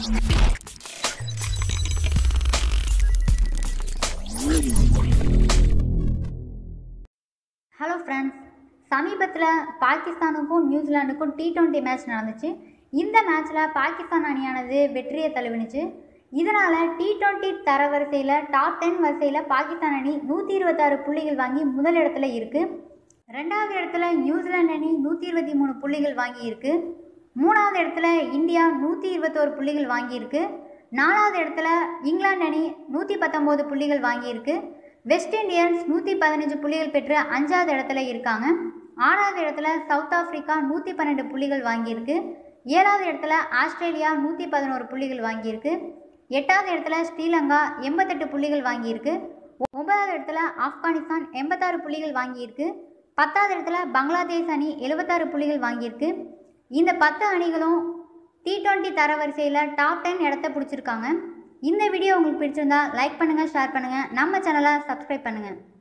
hello friends சமீபத்தில் பாகிஸ்தானுக்கும் நியூசிலாண்டுக்கும் T twenty match நடந்துச்சு இந்த மேட்ச்சில் பாகிஸ்தான் அணியானது வெற்றியை தழுவினுச்சு இதனால் டி டுவெண்ட்டி தரவரிசையில் டாப் டென் வரிசையில் பாகிஸ்தான் அணி நூற்றி இருபத்தாறு புள்ளிகள் வாங்கி முதல் இடத்துல இருக்குது ரெண்டாவது இடத்துல நியூசிலாந்து அணி நூற்றி இருபத்தி மூணு புள்ளிகள் வாங்கியிருக்கு மூணாவது இடத்துல இந்தியா நூற்றி இருபத்தோரு புள்ளிகள் வாங்கியிருக்கு நாலாவது இடத்துல இங்கிலாந்து அணி நூற்றி பத்தொம்போது புள்ளிகள் வாங்கியிருக்கு வெஸ்ட் இண்டியன்ஸ் நூற்றி பதினஞ்சு புள்ளிகள் பெற்று அஞ்சாவது இடத்துல இருக்காங்க ஆறாவது இடத்துல சவுத் ஆஃப்ரிக்கா நூற்றி பன்னெண்டு புள்ளிகள் வாங்கியிருக்கு ஏழாவது இடத்துல ஆஸ்திரேலியா நூற்றி பதினோரு புள்ளிகள் வாங்கியிருக்கு எட்டாவது இடத்துல ஸ்ரீலங்கா எண்பத்தெட்டு புள்ளிகள் வாங்கியிருக்கு ஒன்பதாவது இடத்துல ஆப்கானிஸ்தான் எண்பத்தாறு புள்ளிகள் வாங்கியிருக்கு பத்தாவது இடத்துல பங்களாதேஷ் அணி எழுபத்தாறு புள்ளிகள் வாங்கியிருக்கு இந்த பத்து அணிகளும் டி டுவெண்ட்டி தரவரிசையில் டாப் டென் இடத்த பிடிச்சிருக்காங்க இந்த வீடியோ உங்களுக்கு பிடிச்சிருந்தா லைக் பண்ணுங்கள் ஷேர் பண்ணுங்கள் நம்ம சேனலை சப்ஸ்கிரைப் பண்ணுங்கள்